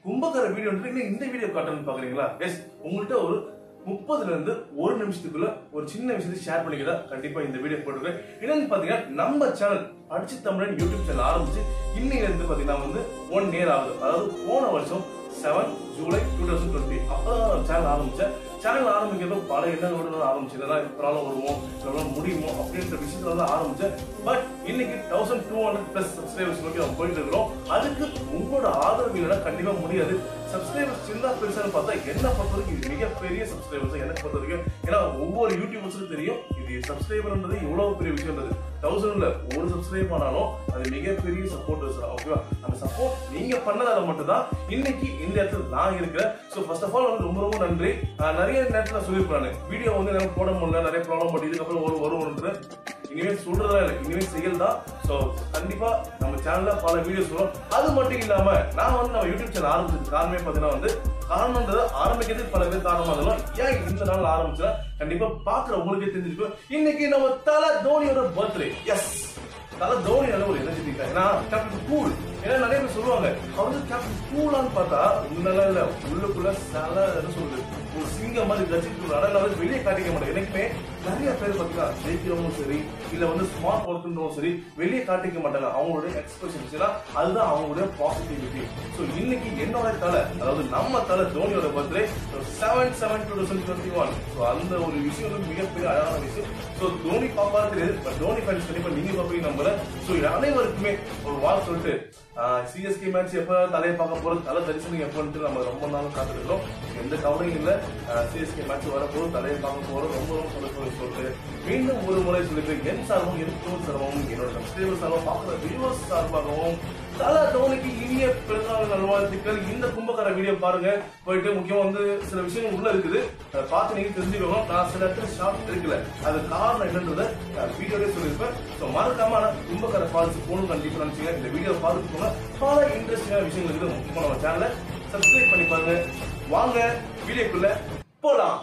கும்பகர video இந்த video காட்டணும்னு பாக்குறீங்களா எஸ் உங்கள்கிட்ட ஒரு முப்பதுல இருந்து ஒரு நிமிஷத்துக்குள்ள ஒரு சின்ன விஷயத்தை ஷேர் பண்ணிக்கிறதா கண்டிப்பா இந்த வீடியோ போட்டுருக்கேன் என்னன்னு பாத்தீங்கன்னா நம்ம சேனல் படிச்சு தமிழன் யூடியூப் சேனல் ஆரம்பிச்சு இன்னைக்கு இருந்து பாத்தீங்கன்னா வந்து ஒன் இயர் ஆகுது அதாவது போன வருஷம் seven July two thousand twenty அப்பதான் சேனல் ஆரம்பிச்சேன் சேனல் ஆரம்பிக்கிறது பல எண்ணங்களோட ஆரம்பிச்சு இதெல்லாம் எப்பனாலும் வருமோ இதெல்லாம் முடியுமோ அப்படின்ற விஷயத்துல தான் ஆரம்பிச்சேன் பட் இன்னைக்கு thousand two hundred plus subscribers நோக்கி நம்ம போயிட்டு இருக்கிறோம் அதுக்கு உங்களோட ஆதரவு இல்லைன்னா கண்டிப்பா முடியாது சப்ஸ்கிரைபர்ஸ் சின்ன பெருசான்னு பார்த்தா என்ன பொறுத்த வரைக்கும் இது மிகப்பெரிய சப்ஸ்கிரைபர்ஸ் எனக்கு பொறுத்த வரைக்கும் ஏன்னா ஒவ்வொரு யூடியூபர்ஸுக்கும் தெரியும் இது சப்ஸ்கிரைபர்ன்றது எவ்வளவு பெரிய விஷயம்ன்றது தௌசண்ட்ல ஒரு சப்ஸ்கிரைப் ஆனாலும் அது மிகப்பெரிய சப்போர்ட்டர்ஸ் ஓகேவா அந்த சப்போர்ட் நீங்க பண்ணதால மட்டும்தான் இன்னைக்கு இந்த இடத்துல நான் இருக்கிறேன் ஸோ ஃபர்ஸ்ட் ஆஃப் ஆல் வந்து ரொம்ப ரொம்ப நன்றி ஆஹ் நிறைய நேரத்தில் நான் சொல்லியிருப்பேன் வீடியோ வந்து எனக்கு போட முடியல நிறைய ப்ராப்ளம் பட் இதுக்கப்புறம் ஒரு வரும்ன்றது இனிமேல் சொல்றதா இல்லை இனிமேல் செயல் தான் ஸோ கண்டிப்பா நம்ம சேனல்ல பல வீடியோஸ் வரும் அது மட்டும் இல்லாம நான் வந்து நம்ம யூடியூப் சேனல் ஆரம்பிச்சது காரணமே பார்த்தீங்கன்னா வந்து காரணம்ன்றது ஆரம்பிக்கிறதுக்கு பல பேர் காரணமா இருந்தாலும் ஏன் இந்த நாள் ஆரம்பிச்சா கண்டிப்பா பாக்குற உங்களுக்கே தெரிஞ்சிருக்கும் இன்னைக்கு நம்ம தல தோனியோட பர்த்டே எஸ் தல தோனி நல்ல ஒரு எனர்ஜி ஏன்னா கேப்டன் கூல் ஏன்னா நிறைய பேர் சொல்லுவாங்க அவர் வந்து கேப்டன் கூலான்னு பார்த்தா உன்னெல்லாம் இல்ல உள்ளுக்குள்ள சல என்ன சொல்றது ஒரு சிங்கம் மாதிரி கட்சிட்டு ஆனா வந்து வெளியே காட்டிக்க மாட்டேன் எனக்குமே நிறைய பேர் பாத்தீங்கன்னா ஜெயிக்கிறவங்களும் சரி இல்ல வந்து ஸ்மார்ட் ஒர்க்ன்றவும் சரி வெளியே காட்டிக்க மாட்டாங்க அவங்களுடைய எக்ஸ்பிரஷன்ஸ் ஏன்னா அதுதான் அவங்களுடைய பாசிட்டிவிட்டி ஸோ இன்னைக்கு என்னோட தலை அதாவது நம்ம தலை தோனியோட birthday seven seven two thousand twenty one so அந்த ஒரு விஷயம் வந்து மிகப்பெரிய அழகான விஷயம் ஸோ தோனி பாப்பா தெரியாது பட் தோனி ஃபேன்ஸ் கண்டிப்பா நீங்க பாப்பீங்க நம்புறேன் ஸோ அனைவருக்குமே ஒரு வாழ் சொல்லிட்டு சிஎஸ்கே மேட்ச் எப்ப தலையை பார்க்க போறது தலை தரிசனம் எப்போன்ட்டு நம்ம ரொம்ப நாளும் காத்துருக்கோம் எந்த கவலையும் இல்ல சிஎஸ்கே மேட்ச் வரப்போது தலையை பார்க்க போறோம் ரொம்ப ரொம்ப சந்தோஷம் சொல்லிட்டு மீண்டும் ஒரு முறை சொல்லிட்டு என் சார்பும் என் குடும்ப சார்பாகவும் என்னோட சப்ஸ்கிரைபர் சார்பாகவும் பார்க்குற வியூவர்ஸ் சார்பாகவும் தல தோனிக்கு இனிய பிறந்தநாள் நல்வாழ்த்துக்கள் இந்த கும்பகார வீடியோ பாருங்க போயிட்டு முக்கியமா வந்து சில விஷயங்கள் உள்ள இருக்குது அதை பார்த்து நீங்க தெரிஞ்சுக்கணும் நான் சில இடத்துல ஷார்ட் எடுக்கல அது காரணம் என்னன்றதை வீடியோவே சொல்லியிருப்பேன் ஸோ மறக்காம ஆனா கும்பகார ஃபால்ஸ் போகணும் கண்டிப்பா நினைச்சீங்க இந்த வீடியோ பார்த்துட்டு போனா பல இன்ட்ரெஸ்டிங்கான விஷயங்கள் இருக்குது முக்கியமா நம்ம சேனலை சப்ஸ்கிரைப் பண்ணி பாருங்க வாங்க வீடியோக்குள்ள போலாம்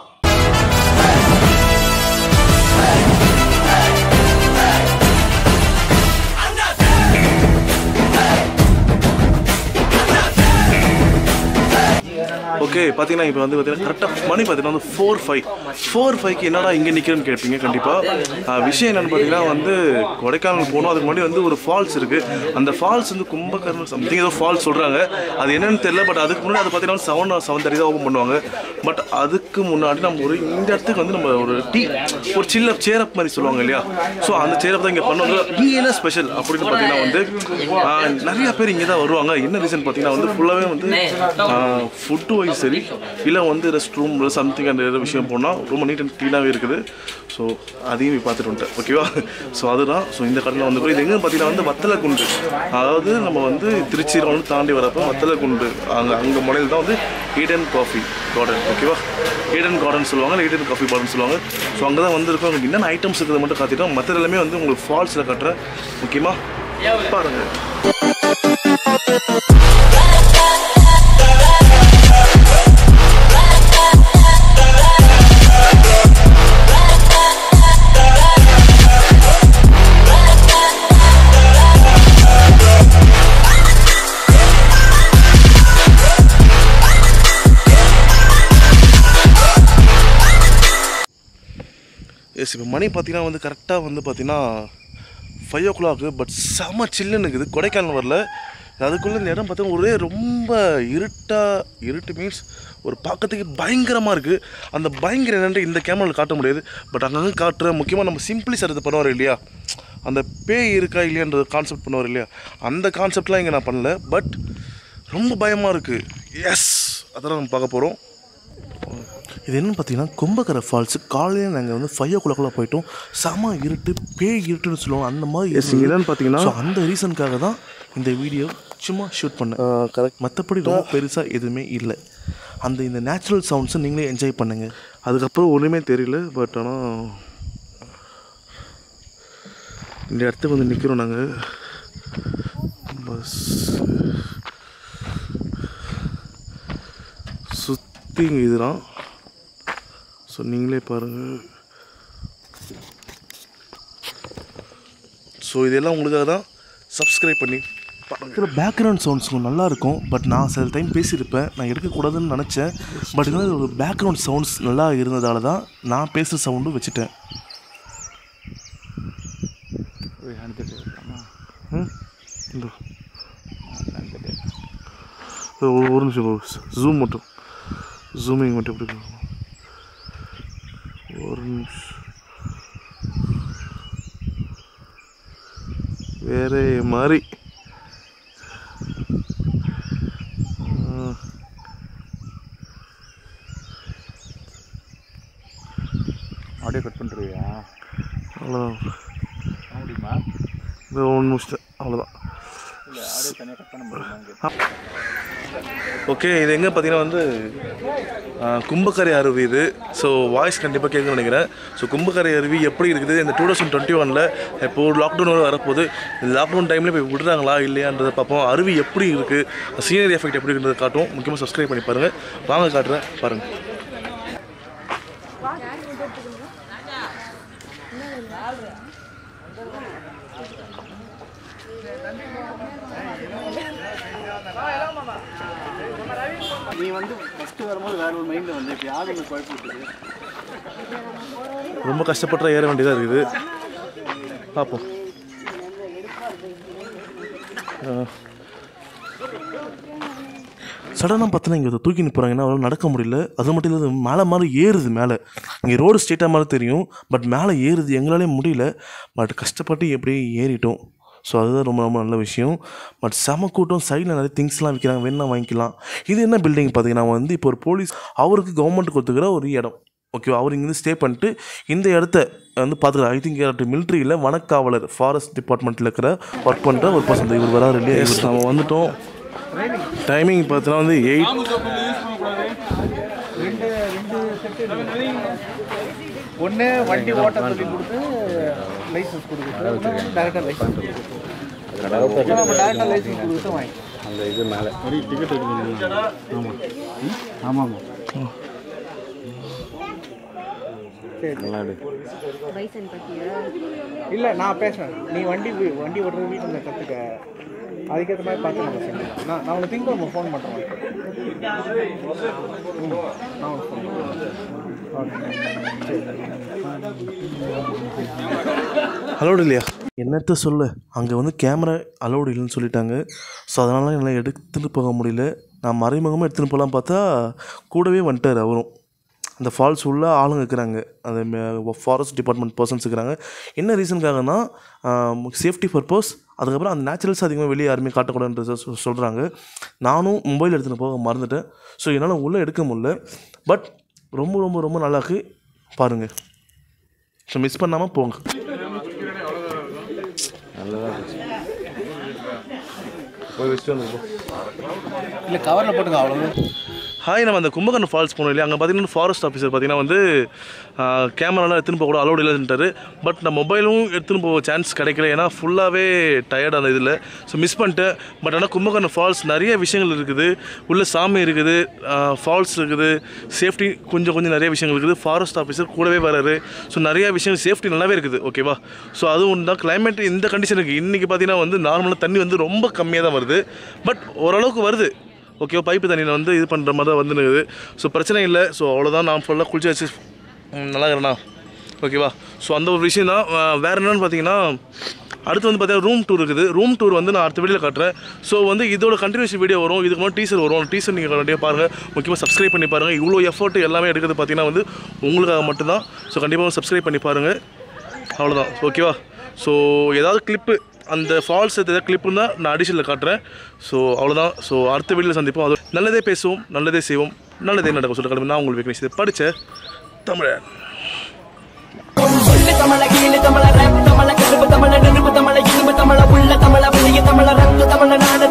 ஓகே பார்த்தீங்கன்னா இப்போ வந்து பார்த்தீங்கன்னா கரெக்டாக மணி பார்த்தீங்கன்னா வந்து ஃபோர் ஃபைவ் ஃபோர் ஃபைவ்க்கு என்னடா இங்கே நிற்கிறேன்னு கேட்பீங்க கண்டிப்பாக விஷயம் என்னென்னு பார்த்தீங்கன்னா வந்து கொடைக்கானல் போகணும் அதுக்கு முன்னாடி வந்து ஒரு ஃபால்ஸ் இருக்குது அந்த ஃபால்ஸ் வந்து கும்பகர்ணம் சம்திங் ஏதோ ஃபால்ஸ் சொல்கிறாங்க அது என்னன்னு தெரியல பட் அதுக்கு முன்னாடி அது பார்த்தீங்கன்னா செவன் செவன் தேர்ட்டி தான் ஓப்பன் பண்ணுவாங்க பட் அதுக்கு முன்னாடி நம்ம ஒரு இந்த இடத்துக்கு வந்து நம்ம ஒரு டீ ஒரு சில்ல சேரப் மாதிரி சொல்லுவாங்க இல்லையா ஸோ அந்த சேரப் தான் இங்கே பண்ணுவாங்க இங்கே என்ன ஸ்பெஷல் அப்படின்னு பார்த்தீங்கன்னா வந்து ஆஹ், நிறைய பேர் இங்கே தான் வருவாங்க என்ன ரீசன் பார்த்தீங்கன்னா வந்து ஃபுல்லாகவே வந்து ஃபுட்டு வைஸ் சரி இல்லை வந்து ரெஸ்ட் ரூம் சம்திங் அந்த ஏதோ விஷயம் போனால் ரொம்ப நீட் அண்ட் க்ளீனாகவே இருக்குது ஸோ அதையும் போய் பார்த்துட்டு வந்துட்டேன் ஓகேவா ஸோ அதுதான் ஸோ இந்த கடையில் வந்து கூட இது எங்கே பார்த்தீங்கன்னா வந்து வத்தலை குண்டு அதாவது நம்ம வந்து திருச்சியில் வந்து தாண்டி வரப்போ வத்தலை குண்டு அங்கே அங்கே முனையில் தான் வந்து ஈடன் காஃபி கார்டன் ஓகேவா ஈடன் கார்டன் சொல்லுவாங்க இல்லை ஈடன் காஃபி கார்டன் சொல்லுவாங்க ஸோ அங்கே தான் வந்திருக்கோம் அங்கே என்னென்ன ஐட்டம்ஸ் இருக்கிறத மட்டும் காத்திட்டோம் மற்ற எல்லாமே வந்து உங்களுக்கு ஃபால்ஸில் கட்டுறேன் முக்கியமாக பாருங்கள் எஸ் இப்போ மணி பார்த்தீங்கன்னா வந்து கரெக்டாக வந்து பார்த்தீங்கன்னா ஃபைவ் ஓ கிளாக்கு பட் செம சில்லுன்னு இருக்குது கொடைக்கானல் வரல அதுக்குள்ளே இந்த இடம் பார்த்தீங்கன்னா ஒரே ரொம்ப இருட்டாக இருட்டு மீன்ஸ் ஒரு பார்க்கறதுக்கு பயங்கரமாக இருக்குது அந்த பயங்கர என்னன்ட்டு இந்த கேமராவில் காட்ட முடியாது பட் அங்கங்கே காட்டுற முக்கியமாக நம்ம சிம்பிளி சார் இது பண்ணுவார் இல்லையா அந்த பேய் இருக்கா இல்லையான்ற கான்செப்ட் பண்ணுவார் இல்லையா அந்த கான்செப்ட்லாம் இங்கே நான் பண்ணல பட் ரொம்ப பயமாக இருக்குது எஸ் அதெல்லாம் நம்ம பார்க்க போகிறோம் இது என்னன்னு பார்த்தீங்கன்னா கும்பகர ஃபால்ஸு காலையில் நாங்கள் வந்து ஃபைவ் ஓ கிளாக்லாம் போயிட்டோம் செம இருட்டு பேய் இருட்டுன்னு சொல்லுவோம் அந்த மாதிரி Yes, இங்க என்னன்னு பார்த்தீங்கன்னா- ஸோ அந்த ரீசனுக்காக தான் இந்த வீடியோ சும்மா ஷூட் பண்ணேன் கரெக்ட் மற்றபடி ரொம்ப பெருசாக எதுவுமே இல்லை அந்த இந்த நேச்சுரல் சவுண்ட்ஸை நீங்களே என்ஜாய் பண்ணுங்க அதுக்கப்புறம் ஒன்றுமே தெரியல பட் ஆனால் இந்த இடத்துக்கு வந்து நிற்கிறோம் நாங்கள் பஸ் சுற்றி இதுதான் ஸோ நீங்களே பாருங்கள் ஸோ இதெல்லாம் உங்களுக்காக தான் சப்ஸ்கிரைப் பண்ணி இருக்கிற பேக்ரவுண்ட் சவுண்ட்ஸும் நல்லா இருக்கும் பட் நான் சில டைம் பேசியிருப்பேன் நான் எடுக்கக்கூடாதுன்னு நினச்சேன் பட் இருந்தாலும் ஒரு பேக்ரவுண்ட் சவுண்ட்ஸ் நல்லா இருந்ததால தான் நான் பேசுகிற சவுண்டும் வச்சுட்டேன் போய் அனுப்பிட்டு இருக்கலாமா ம் இந்த ஒரு ஒரு நிமிஷம் ஜூம் மட்டும் ஜூமிங் மட்டும் எப்படி இருக்கும்? ஒரு நிமிஷம் வேற மாதிரி ஆ, ஆடியோ கட் பண்ணுறியா அவ்வளோதான் முடியுமா இந்த ஒன்று நிமிஷம் அவ்வளோதான் இல்லை ஆடியோ தனியாக கட் பண்ண முடியுமா ஓகே இது எங்கே பார்த்தீங்கன்னா வந்து ஆ, கும்பக்கரை அருவி இது ஸோ வாய்ஸ் கண்டிப்பாக கேட்குன்னு நினைக்கிறேன் ஸோ கும்பக்கரை அருவி எப்படி இருக்குது இந்த டூ தௌசண்ட் டுவெண்ட்டி ஒனில் இப்போ லாக்டவுன் வரப்போகுது இந்த லாக்டவுன் டைமில் இப்போ விடுறாங்களா இல்லையான்றதை பார்ப்போம் அருவி எப்படி இருக்குது சீனரி எஃபெக்ட் எப்படி இருக்குன்றதை காட்டும் முக்கியமாக சப்ஸ்கிரைப் பண்ணி பாருங்கள் வாங்க காட்டுறேன் பாருங்கள் நீ வந்து ஃபஸ்ட்டு வரும்போது வேற ஒரு மைண்டில் வந்து இப்போ யாரும் இந்த குழப்பம் இருக்குது ரொம்ப கஷ்டப்பட்டு ஏற வேண்டியதாக இருக்குது பார்ப்போம் சடனாக பார்த்தோன்னா இங்கே தூக்கி நிற்கிறாங்க ஏன்னா அவரால் நடக்க முடியல அது மட்டும் இல்லாத மேலே மாதிரி ஏறுது மேலே இங்கே ரோடு ஸ்ட்ரெயிட்டாக மாதிரி தெரியும் பட் மேலே ஏறுது எங்களாலே முடியல பட் கஷ்டப்பட்டு எப்படியே ஏறிட்டோம் ஸோ அதுதான் ரொம்ப ரொம்ப நல்ல விஷயம் பட் செம கூட்டம் சைடில் நிறைய திங்ஸ்லாம் விற்கிறாங்க வேணா வாங்கிக்கலாம் இது என்ன பில்டிங் பார்த்தீங்கன்னா வந்து இப்போ ஒரு போலீஸ் அவருக்கு கவர்மெண்ட் கொடுத்துக்கிற ஒரு இடம் ஓகேவா அவர் இங்கேருந்து ஸ்டே பண்ணிட்டு இந்த இடத்த வந்து பார்த்துக்கலாம் ஐ திங்க் மிலிட்ரியில் வனக்காவலர் ஃபாரஸ்ட் டிபார்ட்மெண்ட்டில் இருக்கிற ஒர்க் பண்ணுற ஒரு பர்சன் இவர் வராரு இல்லையா இவர் நம்ம வந்துட்டோம் டைமிங் பார்த்தீங்கன்னா வந்து எயிட் ரெண்டு ரெண்டு செட்டு ஒன்று வண்டி ஓட்ட சொல்லி கொடுத்து லைசன்ஸ் கொடுக்குறது டேரக்டாக லைசன்ஸ் கொடுக்குறது நம்ம டேரக்டாக லைசன்ஸ் கொடுத்து வாங்கி அந்த இது மேலே டிக்கெட் ஆமாம் ஆமாம் பைசன் பத்தியா இல்லை நான் பேசுகிறேன் நீ வண்டி வி- வண்டி ஓட்டுறது வீட்டில் கற்றுக்க அதுக்கேற்ற மாதிரி பார்த்து நம்ம செஞ்சுக்கலாம் நான் நான் உனக்கு திங்க ஃபோன் பண்ணுறேன் நான் உனக்கு ஃபோன் பண்ணுறேன் அலோடு இல்லையா என்னத்த சொல்ல அங்கே வந்து கேமரா அலோடு இல்லைன்னு சொல்லிட்டாங்க ஸோ அதனால என்னால் எடுத்துகிட்டு போக முடியல நான் மறைமுகமாக எடுத்துகிட்டு போகலாம் பார்த்தா கூடவே வந்துட்டார் அவரும் அந்த ஃபால்ஸ் உள்ள ஆளுங்க இருக்கிறாங்க அந்த ஃபாரஸ்ட் டிபார்ட்மெண்ட் பர்சன்ஸ் இருக்கிறாங்க என்ன ரீசனுக்காகனா சேஃப்டி பர்பஸ் அதுக்கப்புறம் அந்த நேச்சுரல்ஸ் அதிகமாக வெளியே யாருமே காட்டக்கூடாதுன்றத சொ- சொல்கிறாங்க நானும் மொபைல் எடுத்துகிட்டு போக மறந்துட்டேன் ஸோ என்னால் உள்ளே எடுக்க முடியல பட் ரொம்ப ரொம்ப ரொம்ப நல்லாக்கு பாருங்கள் ஸோ மிஸ் பண்ணாமல் போங்க போய் வச்சுட்டு வந்து இல்லை கவரில் போட்டுங்க அவ்வளோ ஹாய் நம்ம அந்த கும்பகர்ணம் ஃபால்ஸ் போனோம் இல்லையா அங்கே பார்த்தீங்கன்னா ஃபாரஸ்ட் ஆஃபீஸர் பார்த்தீங்கன்னா வந்து கேமராலாம் எடுத்துன்னு போக கூட அலோடு இல்லைன்ட்டாரு பட் நான் மொபைலும் எடுத்துன்னு போக சான்ஸ் கிடைக்கல ஏன்னா ஃபுல்லாகவே டயர்ட் அந்த இதில் ஸோ மிஸ் பண்ணிட்டேன் பட் ஆனால் கும்பகர்ணம் ஃபால்ஸ் நிறைய விஷயங்கள் இருக்குது உள்ள சாமி இருக்குது ஃபால்ஸ் இருக்குது சேஃப்டி கொஞ்சம் கொஞ்சம் நிறைய விஷயங்கள் இருக்குது ஃபாரஸ்ட் ஆஃபீஸர் கூடவே வராரு ஸோ நிறைய விஷயங்கள் சேஃப்டி நல்லாவே இருக்குது ஓகேவா ஸோ அதுவும் தான் கிளைமேட் இந்த கண்டிஷனுக்கு இன்றைக்கி பார்த்தீங்கன்னா வந்து நார்மலாக தண்ணி வந்து ரொம்ப கம்மியாக தான் வருது பட் ஓரளவுக்கு வருது ஓகேவா பைப்பு தண்ணியில் வந்து இது பண்ணுற மாதிரி தான் வந்துருக்குது ஸோ பிரச்சனை இல்லை ஸோ அவ்வளோதான் நான் ஃபுல்லாக குளிச்சு வச்சு ம், நல்லா இருக்கிறேண்ணா ஓகேவா ஸோ அந்த ஒரு விஷயம் தான் வேறு என்னென்னு பார்த்தீங்கன்னா அடுத்து வந்து பார்த்தீங்கன்னா ரூம் டூர் இருக்குது ரூம் டூர் வந்து நான் அடுத்த வீடியோவில் காட்டுறேன் ஸோ வந்து இதோட கண்டினியூஷன் வீடியோ வரும் இதுக்கு முன்னாடி டீசர் வரும் டீசர் நீங்கள் கண்டிப்பாக பாருங்கள் முக்கியமாக சப்ஸ்கிரைப் பண்ணி பாருங்கள் இவ்வளோ எஃபர்ட் எல்லாமே எடுக்கிறது பார்த்தீங்கன்னா வந்து உங்களுக்காக மட்டும்தான் ஸோ கண்டிப்பாக சப்ஸ்கிரைப் பண்ணி பாருங்கள் அவ்வளோதான் ஓகேவா ஸோ ஏதாவது கிளிப்பு அந்த ஃபால்ஸ் ஏதாவது கிளிப் இருந்தால் நான் அடிஷனில் காட்டுறேன் ஸோ அவ்வளோதான் ஸோ அடுத்த வீடியோவில் சந்திப்போம் அது நல்லதே பேசுவோம் நல்லதே செய்வோம் நல்லதே நடக்கும் சொல்லிட்டு நான் உங்களுக்கு விக்னேஷ் படித்த தமிழன் சொல்லு தமிழ கீழு தமிழ ரேப் தமிழ கருப்பு தமிழ நெருப்பு தமிழ இரும்பு தமிழ உள்ள தமிழ புதிய தமிழ ரத்து தமிழ நாடு